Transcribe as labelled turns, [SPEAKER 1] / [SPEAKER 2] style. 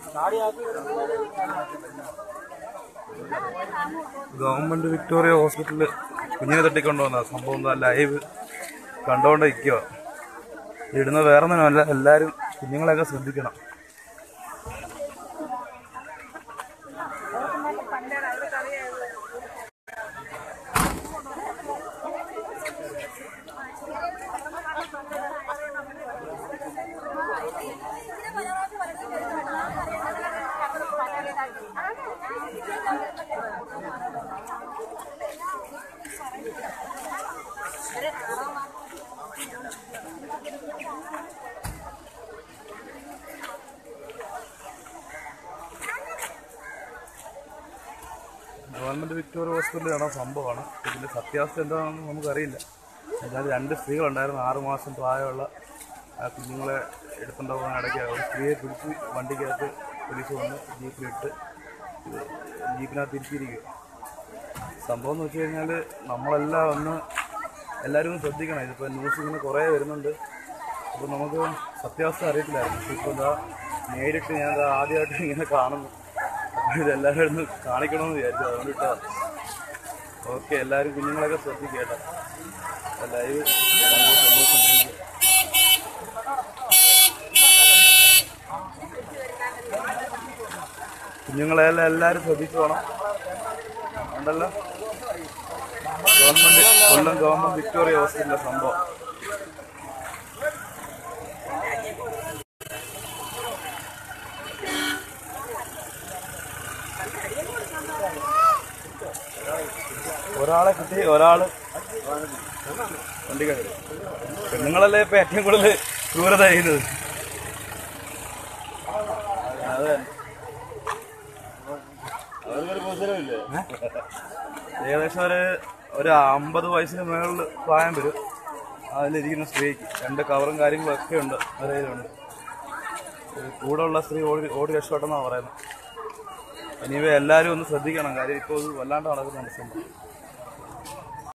[SPEAKER 1] government Victoria ഹോസ്പിറ്റലില് കുഞ്ഞിനെ തട്ടിക്കൊണ്ടുവന്ന സംഭവം എന്താ ലൈവ് കണ്ടുകൊണ്ട് നിൽക്കുക ഇടുന്ന വേറെ ഒന്നുമല്ല എല്ലാവരും കുഞ്ഞുങ്ങളെയൊക്കെ ശ്രദ്ധിക്കണം ഗവൺമെന്റ് വിക്ടോറിയ ഹോസ്പിറ്റലിൽ നടന്ന സംഭവമാണ് ഇതിന്റെ സത്യാവസ്ഥ എന്താണെന്ന് നമുക്കറിയില്ല എന്നാൽ രണ്ട് സ്ത്രീകളുണ്ടായിരുന്നു ആറ് മാസം പ്രായമുള്ള ആ കുഞ്ഞുങ്ങളെ എടുത്തുകൊണ്ട് പോകാൻ ഇടയ്ക്ക് ഒരു സ്ത്രീയെ പിടിച്ച് വണ്ടിക്കകത്ത് പോലീസ് വന്ന് ജീപ്പിലിട്ട് ഇത് ജീപ്പിനകത്ത് തിരിച്ചിരിക്കുക സംഭവം എന്ന് വെച്ച് കഴിഞ്ഞാൽ നമ്മളെല്ലാം ഒന്ന് എല്ലാവരും ഒന്ന് ശ്രദ്ധിക്കണം ഇതിപ്പോൾ ന്യൂസ് ഇങ്ങനെ കുറേ വരുന്നുണ്ട് അപ്പോൾ നമുക്ക് സത്യാവസ്ഥ അറിയത്തില്ലായിരുന്നു പക്ഷേ ഇപ്പോൾ എന്താ നേരിട്ട് ഞാൻ ദാ ആദ്യമായിട്ട് ഇങ്ങനെ കാണുന്നു അപ്പോൾ ഇതെല്ലാവരും ഒന്ന് കാണിക്കണമെന്ന് വിചാരിച്ചു അതുകൊണ്ട് ഇട്ടാ ഓക്കെ എല്ലാവരും കുഞ്ഞുങ്ങളൊക്കെ ശ്രദ്ധിക്കുക കേട്ടോ ലൈവ് സന്തോഷം കുഞ്ഞുങ്ങളെല്ലാം എല്ലാവരും ശ്രദ്ധിച്ചു പോകണം ഉണ്ടല്ലോ ഗവൺമെന്റ് കൊല്ലം ഗവൺമെന്റ് വിക്ടോറിയ ഹോസ്പിറ്റലിലെ സംഭവം ഒരാളെ കിട്ടി ഒരാള് വണ്ടി കയറി പെണ്ണുങ്ങളല്ലേ ഇപ്പൊ ഏറ്റവും കൂടുതൽ ക്രൂരത ചെയ്യുന്നത് അതെ ഏകദേശം ഒരു ഒരു അമ്പത് വയസ്സിന് മുകളിൽ പ്രായം വരും അതിലിരിക്കുന്ന സ്ത്രീക്ക് രണ്ട് കവറും കാര്യങ്ങളും ഒക്കെ ഉണ്ട് അവരയിലുണ്ട് കൂടെ ഉള്ള സ്ത്രീ ഓടി ഓടി രക്ഷപ്പെട്ടെന്നാണ് പറയുന്നത് ഇനിവ എല്ലാവരും ഒന്ന് ശ്രദ്ധിക്കണം കാര്യം ഇപ്പോൾ ഇത് വല്ലാണ്ട് നടക്കുന്നുണ്ട് സംഭവം